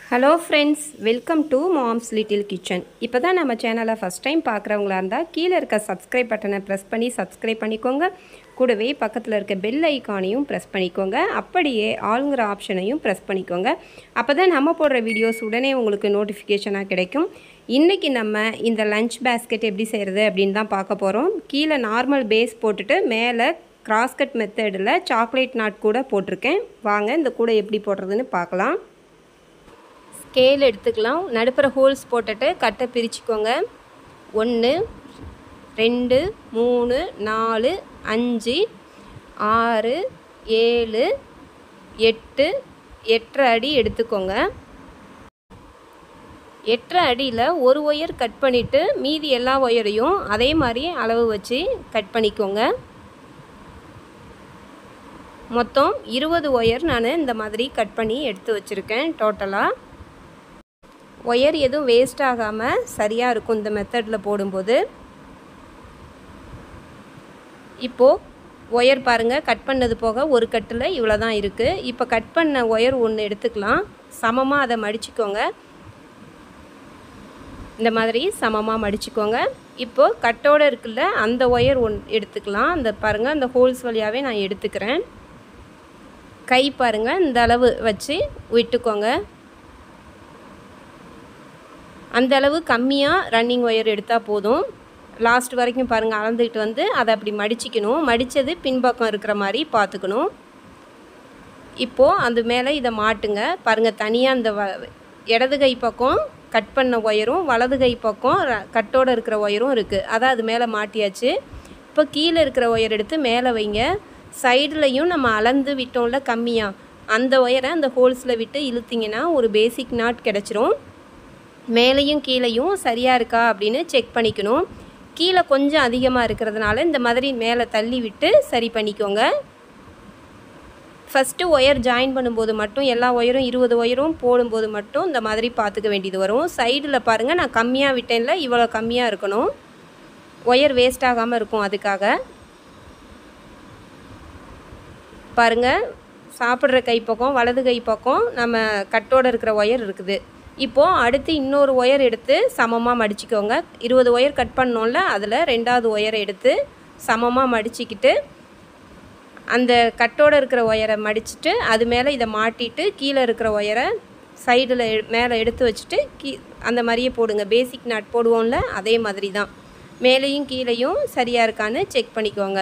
hello friends welcome to Mom's Little Kitchen இப்போ தான் நம்ம சேனலை ஃபஸ்ட் டைம் பார்க்குறவங்களா இருந்தால் கீழே இருக்க சப்ஸ்கிரைப் பட்டனை ப்ரெஸ் பண்ணி சப்ஸ்கிரைப் பண்ணிக்கோங்க கூடவே பக்கத்தில் இருக்க பெல் ஐக்கானையும் ப்ரெஸ் பண்ணிக்கோங்க அப்படியே ஆளுங்கிற ஆப்ஷனையும் ப்ரெஸ் பண்ணிக்கோங்க அப்போ தான் நம்ம போடுற வீடியோஸ் உடனே உங்களுக்கு நோட்டிஃபிகேஷனாக கிடைக்கும் இன்றைக்கி நம்ம இந்த லஞ்ச் பேஸ்கெட் எப்படி செய்கிறது அப்படின்னு தான் பார்க்க போகிறோம் கீழே நார்மல் பேஸ் போட்டுட்டு மேலே கிராஸ்கட் மெத்தடில் சாக்லேட் நாட் கூட போட்டிருக்கேன் வாங்க இந்த கூட எப்படி போடுறதுன்னு பார்க்கலாம் ஸ்கேல் எடுத்துக்கலாம் நடுப்புற ஹோல்ஸ் போட்டுட்டு கட்டை பிரிச்சுக்கோங்க ஒன்று ரெண்டு மூணு நாலு அஞ்சு ஆறு ஏழு எட்டு எட்டரை அடி எடுத்துக்கோங்க எட்டரை அடியில் ஒரு ஒயர் கட் பண்ணிவிட்டு மீதி எல்லா ஒயரையும் அதே மாதிரி அளவு வச்சு கட் பண்ணிக்கோங்க மொத்தம் இருபது ஒயர் நான் இந்த மாதிரி கட் பண்ணி எடுத்து வச்சுருக்கேன் டோட்டலாக ஒயர் எதுவும் வேஸ்ட் ஆகாமல் சரியாக இருக்கும் இந்த மெத்தடில் போடும்போது இப்போது ஒயர் பாருங்கள் கட் பண்ணது போக ஒரு கட்டில் இவ்வளோ தான் இருக்குது இப்போ கட் பண்ண ஒயர் ஒன்று எடுத்துக்கலாம் சமமாக அதை மடிச்சுக்கோங்க இந்த மாதிரி சமமாக மடிச்சுக்கோங்க இப்போது கட்டோடு இருக்குல்ல அந்த ஒயர் ஒன் எடுத்துக்கலாம் அந்த பாருங்கள் அந்த ஹோல்ஸ் வழியாகவே நான் எடுத்துக்கிறேன் கை பாருங்கள் இந்த அளவு வச்சு விட்டுக்கோங்க அந்த அளவு கம்மியாக ரன்னிங் ஒயர் எடுத்தால் போதும் லாஸ்ட் வரைக்கும் பாருங்கள் அளந்துக்கிட்டு வந்து அதை அப்படி மடிச்சிக்கணும் மடித்தது பின்பக்கம் இருக்கிற மாதிரி பார்த்துக்கணும் இப்போது அந்த மேலே இதை மாட்டுங்க பாருங்கள் தனியாக அந்த வ இடது கை பக்கம் கட் பண்ண ஒயரும் வலது கை பக்கம் கட்டோடு இருக்கிற ஒயரும் இருக்குது அதை அது மேலே மாட்டியாச்சு இப்போ கீழே இருக்கிற ஒயர் எடுத்து மேலே வைங்க சைடுலையும் நம்ம அளந்து விட்டோம்ல கம்மியாக அந்த ஒயரை அந்த ஹோல்ஸில் விட்டு இழுத்திங்கன்னா ஒரு பேசிக் நாட் கிடச்சிரும் மேலேயும் கீழேயும் சரியாக இருக்கா அப்படின்னு செக் பண்ணிக்கணும் கீழே கொஞ்சம் அதிகமாக இருக்கிறதுனால இந்த மாதிரி மேலே தள்ளி விட்டு சரி பண்ணிக்கோங்க ஃபஸ்ட்டு ஒயர் ஜாயின் பண்ணும்போது மட்டும் எல்லா ஒயரும் இருபது ஒயரும் போடும்போது மட்டும் இந்த மாதிரி பார்த்துக்க வேண்டியது வரும் சைடில் பாருங்கள் நான் கம்மியாக விட்டேன்ல இவ்வளோ கம்மியாக இருக்கணும் ஒயர் வேஸ்ட் ஆகாமல் இருக்கும் அதுக்காக பாருங்கள் சாப்பிட்ற கை பக்கம் வலது கை பக்கம் நம்ம கட்டோடு இருக்கிற ஒயர் இருக்குது இப்போது அடுத்து இன்னொரு ஒயர் எடுத்து சமமாக மடிச்சுக்கோங்க இருபது ஒயர் கட் பண்ணோம்ல அதில் ரெண்டாவது ஒயரை எடுத்து சமமாக மடிச்சிக்கிட்டு அந்த கட்டோடு இருக்கிற ஒயரை மடிச்சுட்டு அது மேலே இதை மாட்டிட்டு கீழே இருக்கிற ஒயரை சைடில் மேலே எடுத்து வச்சுட்டு கீ அந்த மாதிரியே போடுங்க பேசிக் நாட் போடுவோம்ல அதே மாதிரி தான் மேலேயும் கீழேயும் சரியாக இருக்கான்னு செக் பண்ணிக்கோங்க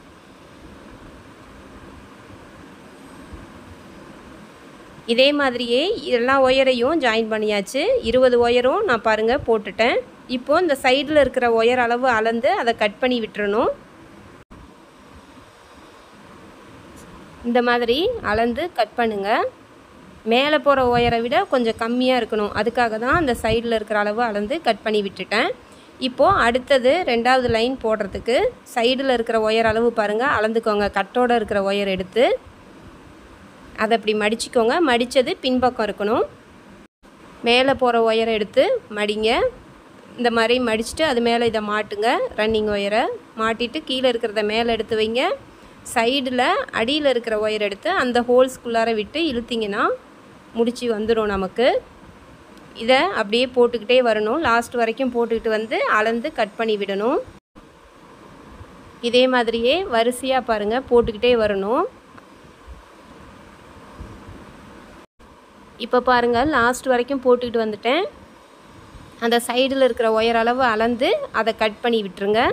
இதே மாதிரியே எல்லா ஒயரையும் ஜாயின் பண்ணியாச்சு இருபது ஒயரும் நான் பாருங்கள் போட்டுட்டேன் இப்போது இந்த சைடில் இருக்கிற ஒயர் அளவு அளந்து அதை கட் பண்ணி விட்டுறணும் இந்த மாதிரி அளந்து கட் பண்ணுங்கள் மேலே போகிற ஒயரை விட கொஞ்சம் கம்மியாக இருக்கணும் அதுக்காக தான் அந்த சைடில் இருக்கிற அளவு அளந்து கட் பண்ணி விட்டுட்டேன் இப்போது அடுத்தது ரெண்டாவது லைன் போடுறதுக்கு சைடில் இருக்கிற ஒயர் அளவு பாருங்கள் அளந்துக்கோங்க கட்டோடு இருக்கிற ஒயர் எடுத்து அதை அப்படி மடிச்சுக்கோங்க மடித்தது பின்பக்கம் இருக்கணும் மேலே போகிற ஒயரை எடுத்து மடிங்க இந்த மாதிரி மடிச்சுட்டு அது மேலே இதை மாட்டுங்க ரன்னிங் ஒயரை மாட்டிட்டு கீழே இருக்கிறத மேலே எடுத்து வைங்க சைடில் அடியில் இருக்கிற ஒயர் எடுத்து அந்த ஹோல்ஸ்குள்ளார விட்டு இழுத்திங்கன்னா முடிச்சு வந்துடும் நமக்கு இதை அப்படியே போட்டுக்கிட்டே வரணும் லாஸ்ட் வரைக்கும் போட்டுக்கிட்டு வந்து அளந்து கட் பண்ணி விடணும் இதே மாதிரியே வரிசையாக பாருங்கள் போட்டுக்கிட்டே வரணும் இப்போ பாருங்கள் லாஸ்ட் வரைக்கும் போட்டுக்கிட்டு வந்துட்டேன் அந்த சைடில் இருக்கிற ஒயர் அளவு அளந்து அதை கட் பண்ணி விட்டுருங்க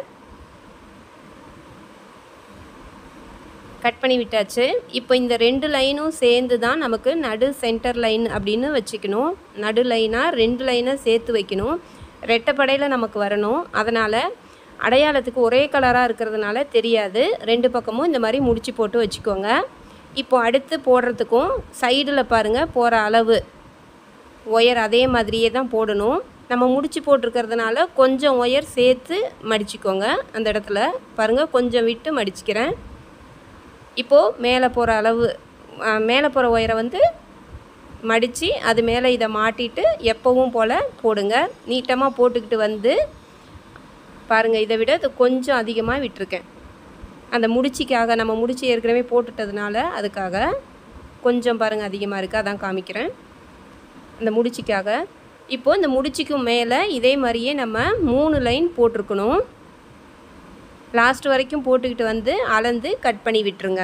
கட் பண்ணி விட்டாச்சு இப்போ இந்த ரெண்டு லைனும் சேர்ந்து தான் நமக்கு நடு சென்டர் லைன் அப்படின்னு வச்சுக்கணும் நடு லைனாக ரெண்டு லைனை சேர்த்து வைக்கணும் ரெட்டைப்படையில் நமக்கு வரணும் அதனால் அடையாளத்துக்கு ஒரே கலராக இருக்கிறதுனால தெரியாது ரெண்டு பக்கமும் இந்த மாதிரி முடிச்சு போட்டு வச்சுக்கோங்க இப்போ அடுத்து போடுறதுக்கும் சைடில் பாருங்கள் போகிற அளவு ஒயர் அதே மாதிரியே தான் போடணும் நம்ம முடிச்சு போட்டிருக்கிறதுனால கொஞ்சம் ஒயர் சேர்த்து மடிச்சுக்கோங்க அந்த இடத்துல பாருங்கள் கொஞ்சம் விட்டு மடிச்சுக்கிறேன் இப்போது மேலே போகிற அளவு மேலே போகிற ஒயரை வந்து மடித்து அது மேலே இதை மாட்டிட்டு எப்போவும் போல் போடுங்க நீட்டமாக போட்டுக்கிட்டு வந்து பாருங்கள் இதை விட இது கொஞ்சம் அதிகமாக விட்டுருக்கேன் அந்த முடிச்சிக்காக நம்ம முடிச்சு ஏற்கனவே போட்டுட்டதுனால அதுக்காக கொஞ்சம் பாருங்கள் அதிகமாக இருக்குது அதான் காமிக்கிறேன் இந்த முடிச்சிக்காக இப்போ இந்த முடிச்சிக்கும் மேலே இதே மாதிரியே நம்ம மூணு லைன் போட்டிருக்கணும் லாஸ்ட் வரைக்கும் போட்டுக்கிட்டு வந்து அளந்து கட் பண்ணி விட்டுருங்க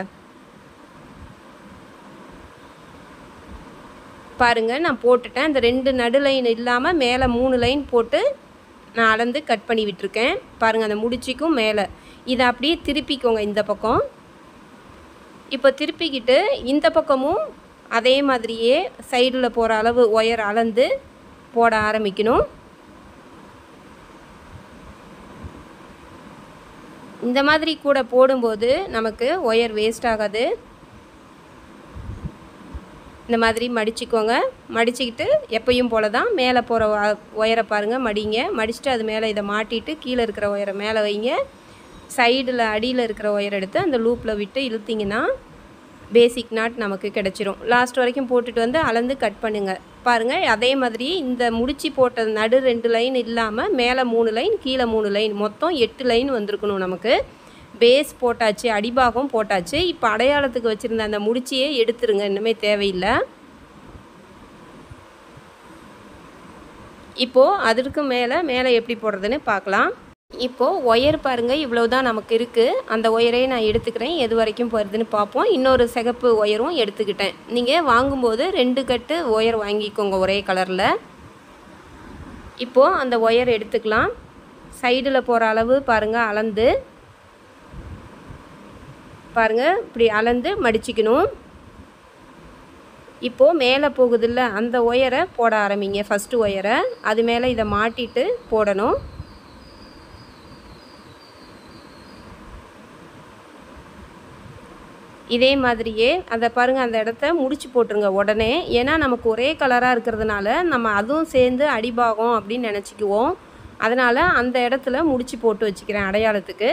பாருங்கள் நான் போட்டுட்டேன் இந்த ரெண்டு நடு லைன் இல்லாமல் மேலே மூணு லைன் போட்டு நான் அளந்து கட் பண்ணி விட்டுருக்கேன் பாருங்கள் அந்த முடிச்சிக்கும் மேலே இதை அப்படியே திருப்பிக்கோங்க இந்த பக்கம் இப்போ திருப்பிக்கிட்டு இந்த பக்கமும் அதே மாதிரியே சைடில் போகிற அளவு ஒயர் அளந்து போட ஆரம்பிக்கணும் இந்த மாதிரி கூட போடும்போது நமக்கு ஒயர் வேஸ்ட் ஆகாது இந்த மாதிரி மடிச்சுக்கோங்க மடிச்சுக்கிட்டு எப்பயும் போல தான் மேலே போகிற ஒயரை பாருங்கள் மடிங்க மடிச்சுட்டு அது மேலே இதை மாட்டிட்டு கீழே இருக்கிற ஒயரை மேலே வைங்க சைடில் அடியில் இருக்கிற ஒயர் எடுத்து அந்த லூப்பில் விட்டு இழுத்திங்கன்னா பேசிக் நாட் நமக்கு கிடச்சிரும் லாஸ்ட் வரைக்கும் போட்டுட்டு வந்து அளந்து கட் பண்ணுங்கள் பாருங்கள் அதே மாதிரி இந்த முடிச்சு போட்ட நடு ரெண்டு லைன் இல்லாமல் மேலே மூணு லைன் கீழே மூணு லைன் மொத்தம் எட்டு லைன் வந்திருக்கணும் நமக்கு பேஸ் போட்டாச்சு அடிபாகம் போட்டாச்சு இப்போ அடையாளத்துக்கு வச்சுருந்த அந்த முடிச்சியே எடுத்துருங்க இன்னுமே தேவையில்லை இப்போது அதற்கு மேலே மேலே எப்படி போடுறதுன்னு பார்க்கலாம் இப்போது ஒயர் பாருங்கள் இவ்வளோ தான் நமக்கு இருக்குது அந்த ஒயரே நான் எடுத்துக்கிறேன் எது வரைக்கும் போகிறதுன்னு பார்ப்போம் இன்னொரு சிகப்பு ஒயரும் எடுத்துக்கிட்டேன் நீங்கள் வாங்கும்போது ரெண்டு கட்டு ஒயர் வாங்கிக்கோங்க ஒரே கலரில் இப்போது அந்த ஒயர் எடுத்துக்கலாம் சைடில் போகிற அளவு பாருங்கள் அளந்து பாருங்கள் இப்படி அளந்து மடிச்சிக்கணும் இப்போது மேலே போகுதில்ல அந்த ஒயரை போட ஆரம்பிங்க ஃபஸ்ட்டு ஒயரை அது மேலே இதை மாட்டிட்டு போடணும் இதே மாதிரியே அதை பாருங்கள் அந்த இடத்த முடிச்சு போட்டுருங்க உடனே ஏன்னா நமக்கு ஒரே கலராக இருக்கிறதுனால நம்ம அதுவும் சேர்ந்து அடிபாகம் அப்படின்னு நினச்சிக்குவோம் அதனால் அந்த இடத்துல முடிச்சு போட்டு வச்சுக்கிறேன் அடையாளத்துக்கு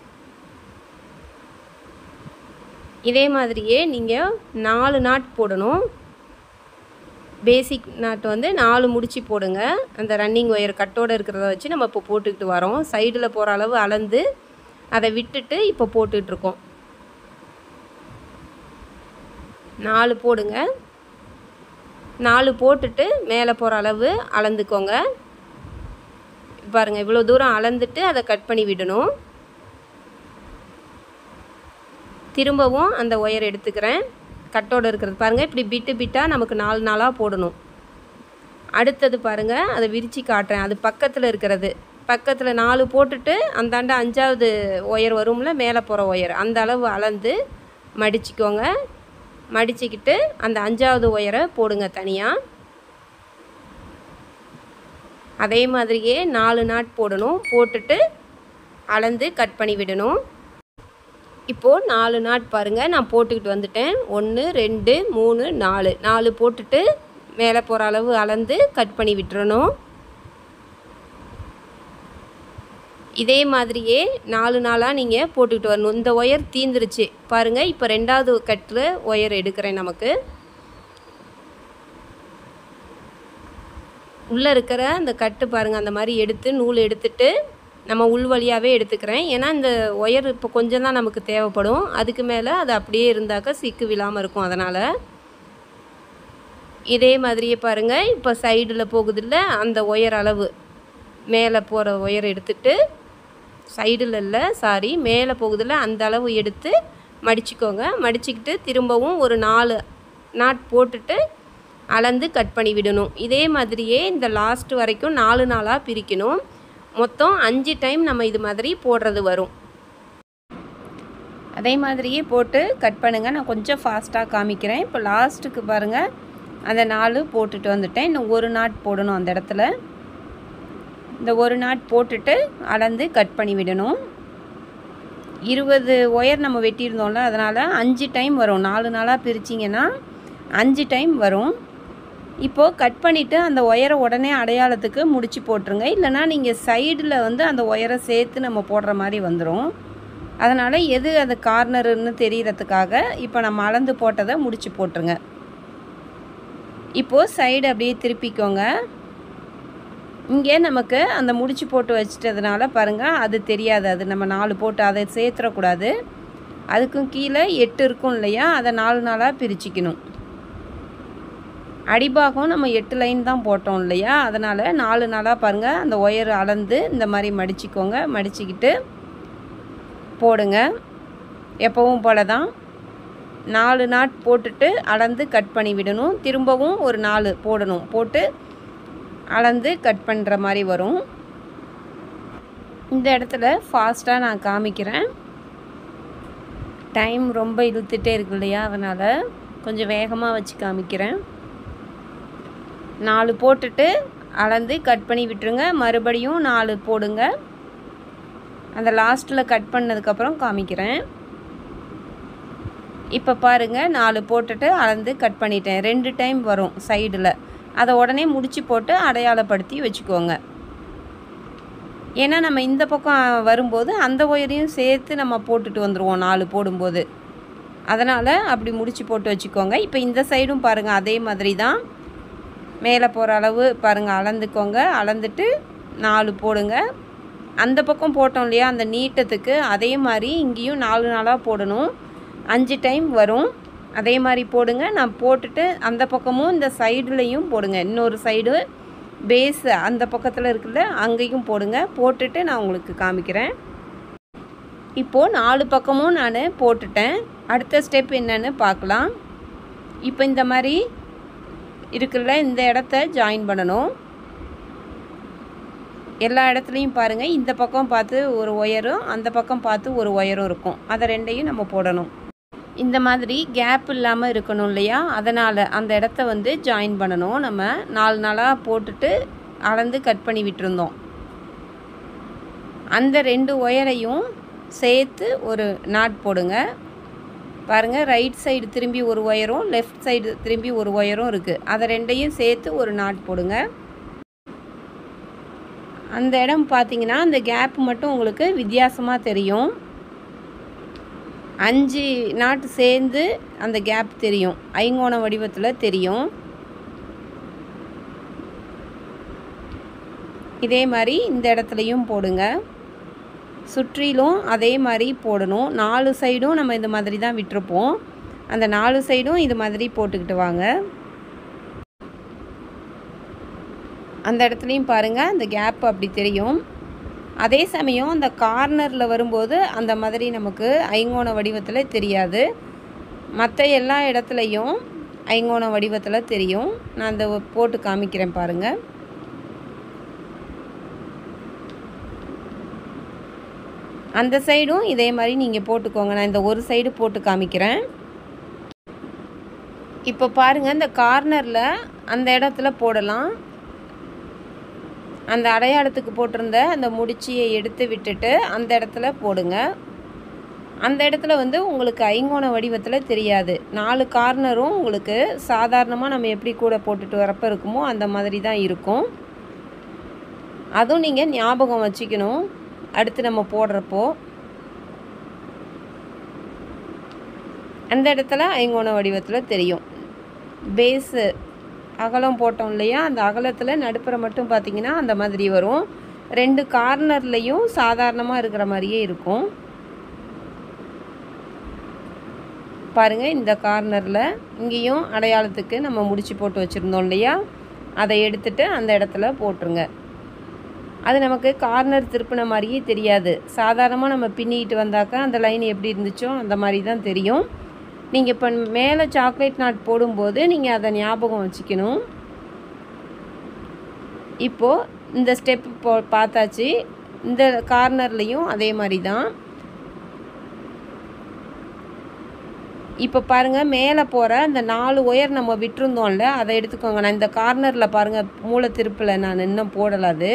இதே மாதிரியே நீங்கள் நாலு நாட் போடணும் பேசிக் நாட் வந்து நாலு முடிச்சு போடுங்க அந்த ரன்னிங் ஒயர் கட்டோடு இருக்கிறத வச்சு நம்ம இப்போ போட்டுக்கிட்டு வரோம் சைடில் போகிற அளவு அளந்து அதை விட்டுட்டு இப்போ போட்டுட்ருக்கோம் நாலு போடுங்க நாலு போட்டுட்டு மேலே போகிற அளவு அளந்துக்கோங்க பாருங்கள் இவ்வளோ தூரம் அளந்துட்டு அதை கட் பண்ணி விடணும் திரும்பவும் அந்த ஒயர் எடுத்துக்கிறேன் கட்டோடு இருக்கிறது பாருங்கள் இப்படி பிட்டு பிட்டாக நமக்கு நாலு நாளாக போடணும் அடுத்தது பாருங்கள் அதை விரித்து காட்டுறேன் அது பக்கத்தில் இருக்கிறது பக்கத்தில் நாலு போட்டுட்டு அந்தாண்ட அஞ்சாவது ஒயர் வரும்ல மேலே போகிற ஒயர் அந்த அளவு அளந்து மடிச்சிக்கோங்க மடிச்சுக்கிட்டு அந்த அஞ்சாவது ஒயரை போடுங்க தனியாக அதே மாதிரியே நாலு நாட் போடணும் போட்டுட்டு அளந்து கட் பண்ணி விடணும் இப்போது நாலு நாட் பாருங்கள் நான் போட்டுக்கிட்டு வந்துட்டேன் ஒன்று ரெண்டு மூணு நாலு நாலு போட்டுட்டு மேலே போகிற அளவு அளந்து கட் பண்ணி விட்டுறணும் இதே மாதிரியே நாலு நாளாக நீங்கள் போட்டுக்கிட்டு வரணும் இந்த ஒயர் தீந்துருச்சு பாருங்கள் இப்போ ரெண்டாவது கட்டில் ஒயர் எடுக்கிறேன் நமக்கு உள்ளே இருக்கிற அந்த கட்டு பாருங்கள் அந்த மாதிரி எடுத்து நூல் எடுத்துட்டு நம்ம உள் வழியாகவே எடுத்துக்கிறேன் ஏன்னா இந்த ஒயர் இப்போ கொஞ்சம் தான் நமக்கு தேவைப்படும் அதுக்கு மேலே அது அப்படியே இருந்தாக்கா சிக்கு விழாமல் இருக்கும் அதனால் இதே மாதிரியே பாருங்கள் இப்போ சைடில் போகுதில்ல அந்த ஒயர் அளவு மேலே போகிற ஒயர் எடுத்துட்டு சைடில் இல்லை சாரி மேலே போகுதில்ல அந்த அளவு எடுத்து மடிச்சுக்கோங்க மடிச்சுக்கிட்டு திரும்பவும் ஒரு நாலு நாட் போட்டுட்டு அளந்து கட் பண்ணி விடணும் இதே மாதிரியே இந்த லாஸ்ட் வரைக்கும் நாலு நாளாக பிரிக்கணும் மொத்தம் அஞ்சு டைம் நம்ம இது மாதிரி போடுறது வரும் அதே மாதிரியே போட்டு கட் பண்ணுங்கள் நான் கொஞ்சம் ஃபாஸ்ட்டாக காமிக்கிறேன் இப்போ லாஸ்ட்டுக்கு பாருங்கள் அந்த நாலு போட்டுட்டு வந்துட்டேன் இன்னும் ஒரு நாட் போடணும் அந்த இடத்துல இந்த ஒரு நாட் போட்டுட்டு அளந்து கட் பண்ணி விடணும் இருபது ஒயர் நம்ம வெட்டியிருந்தோம்ல அதனால் அஞ்சு டைம் வரும் நாலு நாளாக பிரிச்சிங்கன்னா அஞ்சு டைம் வரும் இப்போது கட் பண்ணிவிட்டு அந்த ஒயரை உடனே அடையாளத்துக்கு முடிச்சு போட்டுருங்க இல்லைனா நீங்கள் சைடில் வந்து அந்த ஒயரை சேர்த்து நம்ம போடுற மாதிரி வந்துடும் அதனால் எது அந்த கார்னருன்னு தெரியறதுக்காக இப்போ நம்ம அளந்து போட்டதை முடிச்சு போட்டுருங்க இப்போது சைடு அப்படியே திருப்பிக்கோங்க இங்கே நமக்கு அந்த முடிச்சு போட்டு வச்சிட்டதுனால பாருங்கள் அது தெரியாது அது நம்ம நாலு போட்டு அதை சேர்த்துடக்கூடாது அதுக்கும் கீழே எட்டு இருக்கும் இல்லையா அதை நாலு நாளாக பிரிச்சுக்கணும் அடிபாகம் நம்ம எட்டு லைன் தான் போட்டோம் இல்லையா அதனால் நாலு நாளாக பாருங்கள் அந்த ஒயர் அளந்து இந்த மாதிரி மடிச்சிக்கோங்க மடிச்சிக்கிட்டு போடுங்க எப்பவும் போல தான் நாலு நாட் போட்டுட்டு அளந்து கட் பண்ணி விடணும் திரும்பவும் ஒரு நாலு போடணும் போட்டு அளந்து கட் பண்ணுற மாதிரி வரும் இந்த இடத்துல ஃபாஸ்ட்டாக நான் காமிக்கிறேன் டைம் ரொம்ப இழுத்துட்டே இருக்கு இல்லையா அதனால் கொஞ்சம் வேகமாக வச்சு காமிக்கிறேன் நாலு போட்டுட்டு அளந்து கட் பண்ணி விட்டுருங்க மறுபடியும் நாலு போடுங்க அந்த லாஸ்ட்டில் கட் பண்ணதுக்கப்புறம் காமிக்கிறேன் இப்போ பாருங்கள் நாலு போட்டுட்டு அளந்து கட் பண்ணிட்டேன் ரெண்டு டைம் வரும் சைடில் அதை உடனே முடிச்சு போட்டு அடையாளப்படுத்தி வச்சுக்கோங்க ஏன்னா நம்ம இந்த பக்கம் வரும்போது அந்த ஒயரையும் சேர்த்து நம்ம போட்டுட்டு வந்துடுவோம் நாலு போடும்போது அதனால் அப்படி முடிச்சு போட்டு வச்சுக்கோங்க இப்போ இந்த சைடும் பாருங்கள் அதே மாதிரி தான் மேலே போகிற அளவு பாருங்கள் அளந்துக்கோங்க அளந்துட்டு நாலு போடுங்க அந்த பக்கம் போட்டோம் இல்லையா அந்த நீட்டத்துக்கு அதே மாதிரி இங்கேயும் நாலு நாளாக போடணும் அஞ்சு டைம் வரும் அதே மாதிரி போடுங்க நான் போட்டுட்டு அந்த பக்கமும் இந்த சைடுலேயும் போடுங்க இன்னொரு சைடு பேஸ் அந்த பக்கத்தில் இருக்குல்ல அங்கேயும் போடுங்க போட்டுட்டு நான் உங்களுக்கு காமிக்கிறேன் இப்போது நாலு பக்கமும் நான் போட்டுட்டேன் அடுத்த ஸ்டெப் என்னன்னு பார்க்கலாம் இப்போ இந்த மாதிரி இருக்குல்ல இந்த இடத்த ஜாயின் பண்ணணும் எல்லா இடத்துலையும் பாருங்கள் இந்த பக்கம் பார்த்து ஒரு ஒயரும் அந்த பக்கம் பார்த்து ஒரு ஒயரும் இருக்கும் அதை ரெண்டையும் நம்ம போடணும் இந்த மாதிரி கேப் இல்லாமல் இருக்கணும் இல்லையா அதனால் அந்த இடத்த வந்து ஜாயின் பண்ணணும் நம்ம நாலு நாளாக போட்டுட்டு அளந்து கட் பண்ணி விட்டுருந்தோம் அந்த ரெண்டு ஒயரையும் சேர்த்து ஒரு நாட் போடுங்க பாருங்கள் ரைட் சைடு திரும்பி ஒரு ஒயரும் லெஃப்ட் சைடு திரும்பி ஒரு ஒயரும் இருக்குது அதை ரெண்டையும் சேர்த்து ஒரு நாட் போடுங்க அந்த இடம் பார்த்தீங்கன்னா அந்த கேப் மட்டும் உங்களுக்கு வித்தியாசமாக தெரியும் அஞ்சு நாட்டு சேர்ந்து அந்த கேப் தெரியும் ஐங்கோண வடிவத்தில் தெரியும் இதே மாதிரி இந்த இடத்துலையும் போடுங்க சுற்றிலும் அதே மாதிரி போடணும் நாலு சைடும் நம்ம இந்த மாதிரி தான் விட்டுருப்போம் அந்த நாலு சைடும் இது மாதிரி போட்டுக்கிட்டு வாங்க அந்த இடத்துலையும் பாருங்கள் அந்த கேப் அப்படி தெரியும் அதே சமயம் அந்த கார்னரில் வரும்போது அந்த மாதிரி நமக்கு ஐங்கோண வடிவத்தில் தெரியாது மற்ற எல்லா இடத்துலையும் ஐங்கோண வடிவத்தில் தெரியும் நான் அந்த போட்டு காமிக்கிறேன் பாருங்கள் அந்த சைடும் இதே மாதிரி நீங்கள் போட்டுக்கோங்க நான் இந்த ஒரு சைடு போட்டு காமிக்கிறேன் இப்போ பாருங்கள் இந்த கார்னரில் அந்த இடத்துல போடலாம் அந்த அடையாளத்துக்கு போட்டிருந்த அந்த முடிச்சியை எடுத்து விட்டுட்டு அந்த இடத்துல போடுங்க அந்த இடத்துல வந்து உங்களுக்கு ஐங்கோண வடிவத்தில் தெரியாது நாலு கார்னரும் உங்களுக்கு சாதாரணமாக நம்ம எப்படி கூட போட்டுட்டு வரப்போ இருக்குமோ அந்த மாதிரி தான் இருக்கும் அதுவும் நீங்கள் ஞாபகம் வச்சுக்கணும் அடுத்து நம்ம போடுறப்போ அந்த இடத்துல ஐங்கோண வடிவத்தில் தெரியும் பேஸு அகலம் போட்டோம் இல்லையா அந்த அகலத்தில் நடுப்புற மட்டும் பார்த்திங்கன்னா அந்த மாதிரி வரும் ரெண்டு கார்னர்லேயும் சாதாரணமாக இருக்கிற மாதிரியே இருக்கும் பாருங்கள் இந்த கார்னரில் இங்கேயும் அடையாளத்துக்கு நம்ம முடிச்சு போட்டு வச்சுருந்தோம் இல்லையா அதை எடுத்துட்டு அந்த இடத்துல போட்டுருங்க அது நமக்கு கார்னர் திருப்பின மாதிரியே தெரியாது சாதாரணமாக நம்ம பின்னிக்கிட்டு வந்தாக்கா அந்த லைன் எப்படி இருந்துச்சோ அந்த மாதிரி தான் தெரியும் நீங்கள் இப்போ மேலே சாக்லேட் நாட் போடும்போது நீங்கள் அதை ஞாபகம் வச்சுக்கணும் இப்போது இந்த ஸ்டெப் போ பார்த்தாச்சு இந்த கார்னர்லேயும் அதே மாதிரி தான் இப்போ பாருங்கள் மேலே போகிற அந்த நாலு ஒயர் நம்ம விட்டுருந்தோம்ல அதை எடுத்துக்கோங்க நான் இந்த கார்னரில் பாருங்கள் மூளை திருப்பில் நான் இன்னும் போடலை அது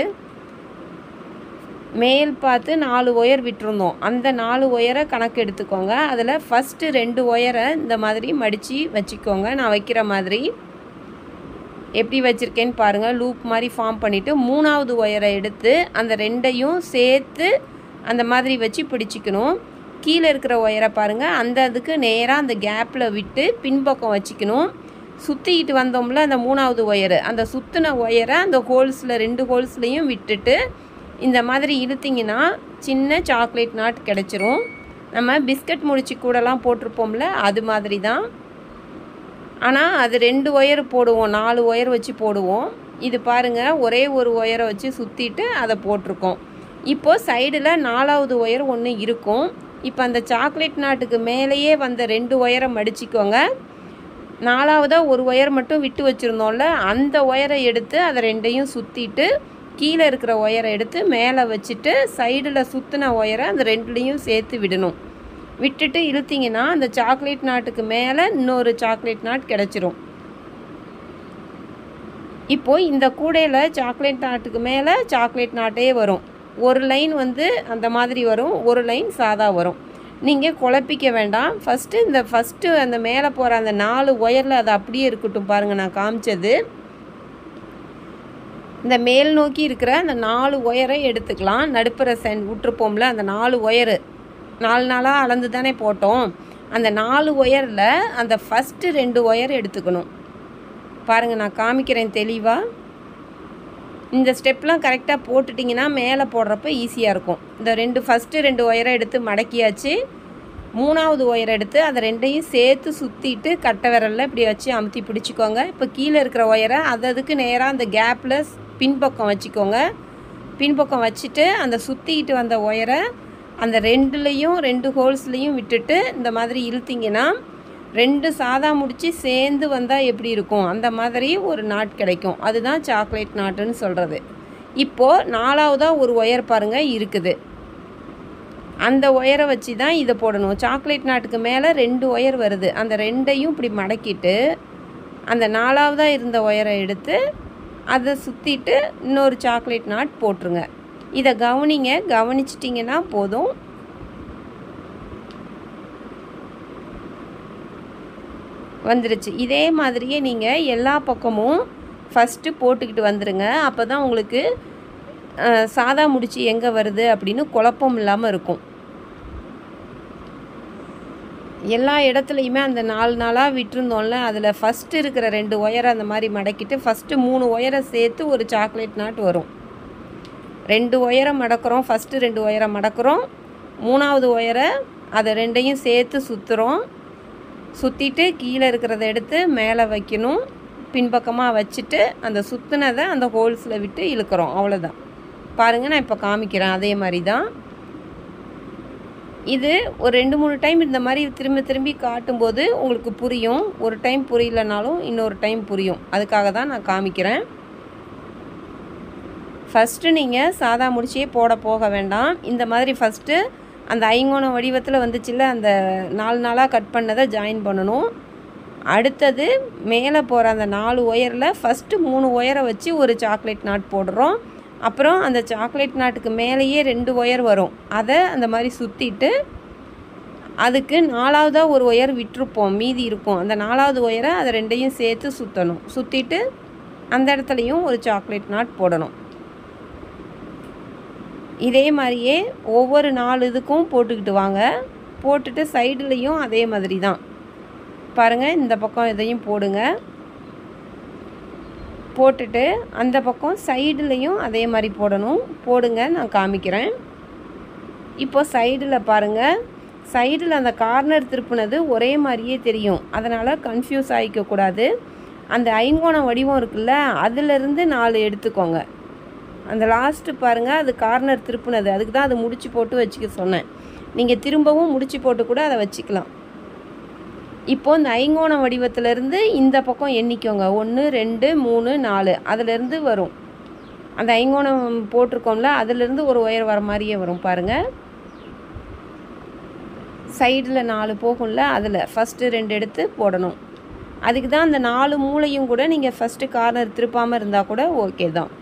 மேல் பார்த்து நாலு ஒயர் விட்டுருந்தோம் அந்த நாலு ஒயரை கணக்கு எடுத்துக்கோங்க அதில் ஃபஸ்ட்டு ரெண்டு ஒயரை இந்த மாதிரி மடித்து வச்சுக்கோங்க நான் வைக்கிற மாதிரி எப்படி வச்சுருக்கேன்னு பாருங்கள் லூப் மாதிரி ஃபார்ம் பண்ணிவிட்டு மூணாவது ஒயரை எடுத்து அந்த ரெண்டையும் சேர்த்து அந்த மாதிரி வச்சு பிடிச்சிக்கணும் கீழே இருக்கிற ஒயரை பாருங்கள் அந்த இதுக்கு நேராக அந்த கேப்பில் விட்டு பின்பக்கம் வச்சுக்கணும் சுற்றிக்கிட்டு வந்தோம்ல அந்த மூணாவது ஒயரு அந்த சுற்றின ஒயரை அந்த ஹோல்ஸில் ரெண்டு ஹோல்ஸ்லேயும் விட்டுட்டு இந்த மாதிரி இழுத்திங்கன்னா சின்ன சாக்லேட் நாட் கிடச்சிரும் நம்ம பிஸ்கட் முடிச்சு கூடலாம் போட்டிருப்போம்ல அது மாதிரி தான் ஆனால் அது ரெண்டு ஒயர் போடுவோம் நாலு ஒயர் வச்சு போடுவோம் இது பாருங்கள் ஒரே ஒரு ஒயரை வச்சு சுற்றிட்டு அதை போட்டிருக்கோம் இப்போது சைடில் நாலாவது ஒயர் ஒன்று இருக்கும் இப்போ அந்த சாக்லேட் நாட்டுக்கு மேலேயே வந்த ரெண்டு ஒயரை மடிச்சிக்கோங்க நாலாவதாக ஒரு ஒயர் மட்டும் விட்டு வச்சுருந்தோம்ல அந்த ஒயரை எடுத்து அதை ரெண்டையும் சுற்றிட்டு கீழே இருக்கிற ஒயரை எடுத்து மேலே வச்சுட்டு சைடில் சுற்றின ஒயரை அந்த ரெண்டுலேயும் சேர்த்து விடணும் விட்டுட்டு இழுத்தீங்கன்னா அந்த சாக்லேட் நாட்டுக்கு மேலே இன்னொரு சாக்லேட் நாட் கிடச்சிரும் இப்போது இந்த கூடையில் சாக்லேட் நாட்டுக்கு மேலே சாக்லேட் நாட்டே வரும் ஒரு லைன் வந்து அந்த மாதிரி வரும் ஒரு லைன் சாதா வரும் நீங்கள் குழப்பிக்க வேண்டாம் ஃபஸ்ட்டு இந்த ஃபஸ்ட்டு அந்த மேலே போகிற அந்த நாலு ஒயரில் அது அப்படியே இருக்கட்டும் பாருங்கள் நான் காமிச்சது இந்த மேல் நோக்கி இருக்கிற அந்த நாலு ஒயரை எடுத்துக்கலாம் நடுப்புற சென் விட்டுருப்போம்ல அந்த நாலு ஒயரு நாலு நாளாக அளந்து தானே போட்டோம் அந்த நாலு ஒயரில் அந்த ஃபஸ்ட்டு ரெண்டு ஒயர் எடுத்துக்கணும் பாருங்கள் நான் காமிக்கிறேன் தெளிவாக இந்த ஸ்டெப்லாம் கரெக்டாக போட்டுட்டிங்கன்னா மேலே போடுறப்ப ஈஸியாக இருக்கும் இந்த ரெண்டு ஃபஸ்ட்டு ரெண்டு ஒயரை எடுத்து மடக்கியாச்சு மூணாவது ஒயரை எடுத்து அதை ரெண்டையும் சேர்த்து சுற்றிட்டு கட்டை விரலில் இப்படி வச்சு அமுத்தி பிடிச்சிக்கோங்க இப்போ கீழே இருக்கிற ஒயரை அது அதுக்கு நேராக அந்த கேப்பில் பின்பக்கம் வச்சுக்கோங்க பின்பக்கம் வச்சுட்டு அந்த சுற்றிக்கிட்டு வந்த ஒயரை அந்த ரெண்டுலேயும் ரெண்டு ஹோல்ஸ்லேயும் விட்டுட்டு இந்த மாதிரி இழுத்திங்கன்னா ரெண்டு சாதா முடிச்சு சேர்ந்து வந்தால் எப்படி இருக்கும் அந்த மாதிரி ஒரு நாட் கிடைக்கும் அதுதான் சாக்லேட் நாட்டுன்னு சொல்கிறது இப்போது நாலாவதாக ஒரு ஒயர் பாருங்கள் இருக்குது அந்த ஒயரை வச்சு தான் இதை போடணும் சாக்லேட் நாட்டுக்கு மேலே ரெண்டு ஒயர் வருது அந்த ரெண்டையும் இப்படி மடக்கிட்டு அந்த நாலாவதாக இருந்த ஒயரை எடுத்து அதை சுற்றிட்டு இன்னொரு சாக்லேட் நாட் போட்டுருங்க இதை கவனிங்க கவனிச்சிட்டிங்கன்னா போதும் வந்துருச்சு இதே மாதிரியே நீங்கள் எல்லா பக்கமும் ஃபஸ்ட்டு போட்டுக்கிட்டு வந்துடுங்க அப்போ தான் உங்களுக்கு அஹ், சாதா முடிச்சு எங்கே வருது அப்படின்னு குழப்பம் இல்லாமல் இருக்கும் எல்லா இடத்துலையுமே அந்த நாலு நாளாக விட்டுருந்தோம்ல அதில் ஃபஸ்ட்டு இருக்கிற ரெண்டு ஒயரை அந்த மாதிரி மடக்கிட்டு ஃபஸ்ட்டு மூணு ஒயரை சேர்த்து ஒரு சாக்லேட் நாட் வரும் ரெண்டு ஒயரை மடக்கிறோம் ஃபஸ்ட்டு ரெண்டு ஒயரை மடக்கிறோம் மூணாவது ஒயரை அதை ரெண்டையும் சேர்த்து சுற்றுறோம் சுற்றிட்டு கீழே இருக்கிறத எடுத்து மேலே வைக்கணும் பின்பக்கமாக வச்சுட்டு அந்த சுற்றுனதை அந்த ஹோல்ஸில் விட்டு இழுக்கிறோம் அவ்வளோதான் பாருங்கள் நான் இப்போ காமிக்கிறேன் அதே மாதிரி தான் இது ஒரு ரெண்டு மூணு டைம் இந்த மாதிரி திரும்ப திரும்பி காட்டும்போது உங்களுக்கு புரியும் ஒரு டைம் புரியலனாலும் இன்னொரு டைம் புரியும் அதுக்காக தான் நான் காமிக்கிறேன் ஃபஸ்ட்டு நீங்கள் சாதா முடிச்சே போட போக வேண்டாம் இந்த மாதிரி ஃபஸ்ட்டு அந்த ஐங்கோண வடிவத்தில் வந்துச்சுல்ல அந்த நாலு நாளாக கட் பண்ணதை ஜாயின் பண்ணணும் அடுத்தது மேலே போகிற அந்த நாலு ஒயரில் ஃபஸ்ட்டு மூணு ஒயரை வச்சு ஒரு சாக்லேட் நாட் போடுறோம் அப்புறம் அந்த சாக்லேட் நாட்டுக்கு மேலேயே ரெண்டு ஒயர் வரும் அதை அந்த மாதிரி சுற்றிட்டு அதுக்கு நாலாவதாக ஒரு ஒயர் விட்டுருப்போம் மீதி இருக்கும் அந்த நாலாவது ஒயரை அதை ரெண்டையும் சேர்த்து சுற்றணும் சுற்றிட்டு அந்த இடத்துலையும் ஒரு சாக்லேட் நாட் போடணும் இதே மாதிரியே ஒவ்வொரு நாலு இதுக்கும் போட்டுக்கிட்டு வாங்க போட்டுட்டு சைடுலேயும் அதே மாதிரி தான் பாருங்கள் இந்த பக்கம் இதையும் போடுங்க போட்டுட்டு அந்த பக்கம் சைடுலேயும் அதே மாதிரி போடணும் போடுங்க நான் காமிக்கிறேன் இப்போ சைடில் பாருங்கள் சைடில் அந்த கார்னர் திருப்புனது ஒரே மாதிரியே தெரியும் அதனால் கன்ஃபியூஸ் ஆகிக்கக்கூடாது அந்த ஐங்கோண வடிவம் இருக்குல்ல அதிலிருந்து நாலு எடுத்துக்கோங்க அந்த லாஸ்ட்டு பாருங்கள் அது கார்னர் திருப்புனது அதுக்கு தான் அது முடிச்சு போட்டு வச்சுக்க சொன்னேன் நீங்கள் திரும்பவும் முடிச்சு போட்டு கூட அதை வச்சுக்கலாம் இப்போ இந்த ஐங்கோண வடிவத்திலேருந்து இந்த பக்கம் எண்ணிக்கோங்க ஒன்று ரெண்டு மூணு நாலு அதிலேருந்து வரும் அந்த ஐங்கோணம் போட்டிருக்கோம்ல அதுலேருந்து ஒரு ஒயர் வர மாதிரியே வரும் பாருங்கள் சைடில் நாலு போகும்ல அதில் ஃபஸ்ட்டு ரெண்டு எடுத்து போடணும் அதுக்கு தான் அந்த நாலு மூளையும் கூட நீங்கள் ஃபஸ்ட்டு கார்னர் திருப்பாமல் இருந்தால் கூட ஓகே தான்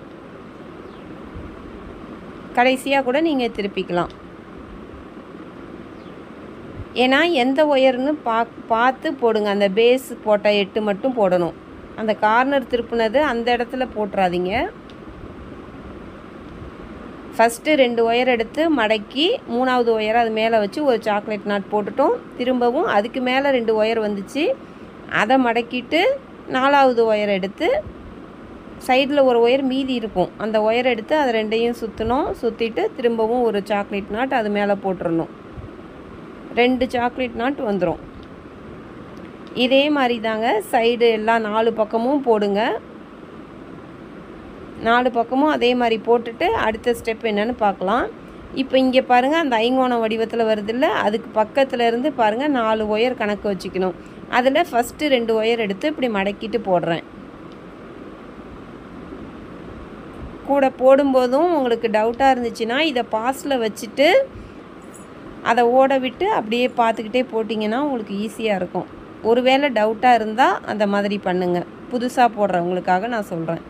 கடைசியாக கூட நீங்கள் திருப்பிக்கலாம் ஏன்னா எந்த ஒயர்னு பா பார்த்து போடுங்க அந்த பேஸ் போட்ட எட்டு மட்டும் போடணும் அந்த கார்னர் திருப்புனது அந்த இடத்துல போட்டுறாதீங்க ஃபஸ்ட்டு ரெண்டு ஒயர் எடுத்து மடக்கி மூணாவது ஒயரை அது மேலே வச்சு ஒரு சாக்லேட் நாட் போட்டுட்டோம் திரும்பவும் அதுக்கு மேலே ரெண்டு ஒயர் வந்துச்சு அதை மடக்கிட்டு நாலாவது ஒயர் எடுத்து சைடில் ஒரு ஒயர் மீதி இருக்கும் அந்த ஒயர் எடுத்து அதை ரெண்டையும் சுற்றணும் சுற்றிட்டு திரும்பவும் ஒரு சாக்லேட் நாட் அது மேலே போட்டுறணும் ரெண்டு சாக்லேட் நாட் வந்துடும் இதே மாதிரி தாங்க சைடு எல்லாம் நாலு பக்கமும் போடுங்க நாலு பக்கமும் அதே மாதிரி போட்டுட்டு அடுத்த ஸ்டெப் என்னன்னு பார்க்கலாம் இப்போ இங்கே பாருங்கள் அந்த ஐங்கோண வடிவத்தில் வருதுல்ல அதுக்கு பக்கத்தில் இருந்து பாருங்கள் நாலு ஒயர் கணக்கு வச்சுக்கணும் அதில் ஃபஸ்ட்டு ரெண்டு ஒயர் எடுத்து இப்படி மடக்கிட்டு போடுறேன் கூட போடும்போதும் உங்களுக்கு டவுட்டாக இருந்துச்சுன்னா இதை பாஸில் வச்சுட்டு அதை ஓட விட்டு அப்படியே பார்த்துக்கிட்டே போட்டிங்கன்னா உங்களுக்கு ஈஸியாக இருக்கும் ஒருவேளை டவுட்டாக இருந்தால் அந்த மாதிரி பண்ணுங்கள் புதுசாக போடுறவங்களுக்காக நான் சொல்கிறேன்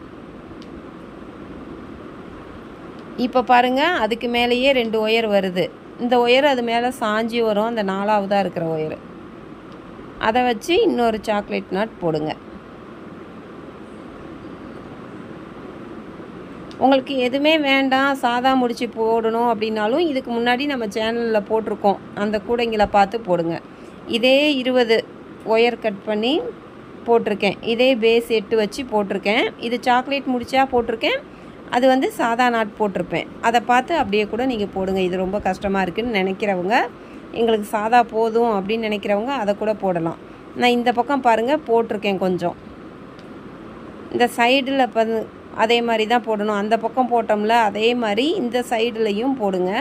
இப்போ பாருங்கள் அதுக்கு மேலேயே ரெண்டு ஒயர் வருது இந்த ஒயர் அது மேலே சாஞ்சி வரும் அந்த நாலாவதாக இருக்கிற ஒயர் அதை வச்சு இன்னொரு சாக்லேட் நாட் போடுங்க உங்களுக்கு எதுவுமே வேண்டாம் சாதா முடிச்சு போடணும் அப்படின்னாலும் இதுக்கு முன்னாடி நம்ம சேனலில் போட்டிருக்கோம் அந்த கூடைங்களை பார்த்து போடுங்க இதே இருபது ஒயர் கட் பண்ணி போட்டிருக்கேன் இதே பேஸ் எட்டு வச்சு போட்டிருக்கேன் இது சாக்லேட் முடிச்சா போட்டிருக்கேன் அது வந்து சாதா நாட் போட்டிருப்பேன் அதை பார்த்து அப்படியே கூட நீங்கள் போடுங்க இது ரொம்ப கஷ்டமாக இருக்குதுன்னு நினைக்கிறவங்க எங்களுக்கு சாதா போதும் அப்படின்னு நினைக்கிறவங்க அதை கூட போடலாம் நான் இந்த பக்கம் பாருங்கள் போட்டிருக்கேன் கொஞ்சம் இந்த சைடில் வந்து அதே மாதிரி தான் போடணும் அந்த பக்கம் போட்டோம்ல அதே மாதிரி இந்த சைடுலையும் போடுங்க